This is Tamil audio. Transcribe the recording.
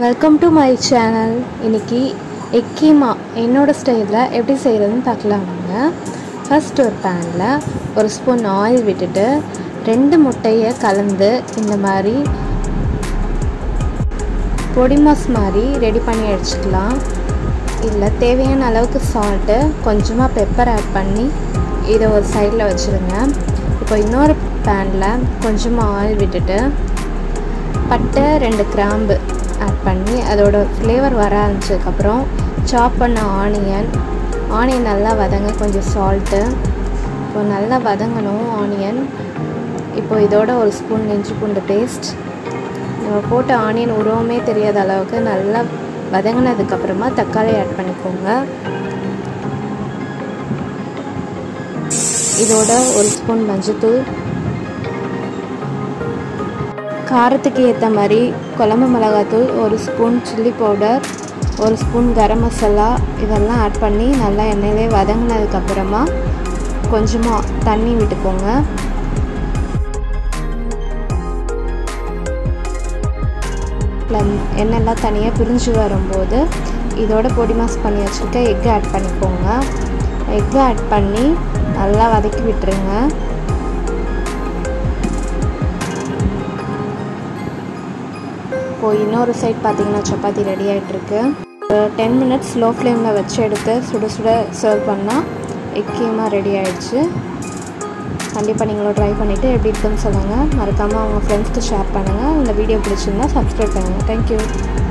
வெல்கம் டு மை சேனல் இன்னைக்கு எக் கீமா என்னோடய ஸ்டைலில் எப்படி செய்கிறதுன்னு பார்க்கலாமுங்க ஃபர்ஸ்ட் ஒரு பேனில் ஒரு ஸ்பூன் ஆயில் விட்டுட்டு ரெண்டு முட்டையை கலந்து இந்த மாதிரி பொடி மாஸ் மாதிரி ரெடி பண்ணி வச்சுக்கலாம் இதில் தேவையான அளவுக்கு சால்ட்டு கொஞ்சமாக பெப்பர் ஆட் பண்ணி இதை ஒரு சைடில் வச்சுருங்க இப்போ இன்னொரு பேனில் கொஞ்சமாக ஆயில் விட்டுட்டு பட்டை ரெண்டு கிராம்பு ஆட் பண்ணி அதோட ஃப்ளேவர் வர ஆரம்பிச்சதுக்கப்புறம் சாப் பண்ண ஆனியன் ஆனியன் நல்லா வதங்க கொஞ்சம் சால்ட்டு இப்போ நல்லா வதங்கணும் ஆனியன் இப்போ இதோட ஒரு ஸ்பூன் இஞ்சி பூண்டு பேஸ்ட் நம்ம போட்ட ஆனியன் உருவமே தெரியாத அளவுக்கு நல்லா வதங்கினதுக்கப்புறமா தக்காளி ஆட் பண்ணிக்கோங்க இதோட ஒரு ஸ்பூன் மஞ்சத்தூள் காரத்துக்கு ஏற்ற மாதிரி குழம்பு மிளகாத்தூள் ஒரு ஸ்பூன் சில்லி பவுடர் ஒரு ஸ்பூன் கரம் மசாலா இதெல்லாம் ஆட் பண்ணி நல்லா எண்ணெயிலே வதங்கினதுக்கப்புறமா கொஞ்சமாக தண்ணி விட்டுக்கோங்க எண்ணெய்லாம் தனியாக பிரிஞ்சு வரும்போது இதோட பொடி மாஸ் பண்ணி வச்சுருக்க எக்கு ஆட் பண்ணிக்கோங்க எக்கு ஆட் பண்ணி நல்லா வதக்கி விட்டுருங்க இப்போது இன்னொரு சைட் பார்த்தீங்கன்னா சப்பாத்தி ரெடி ஆகிட்டுருக்கு டென் மினிட்ஸ் ஸ்லோ ஃப்ளேமில் வச்சு எடுத்து சுட சுட சர்வ் பண்ணால் எக்கியமாக ரெடி ஆகிடுச்சு கண்டிப்பாக நீங்களும் ட்ரை பண்ணிவிட்டு எப்படி இருக்குன்னு சொல்லுங்கள் மறக்காமல் அவங்க ஃப்ரெண்ட்ஸ்க்கு ஷேர் பண்ணுங்கள் இந்த வீடியோ பிடிச்சிருந்தா சப்ஸ்கிரைப் பண்ணுங்கள் தேங்க்யூ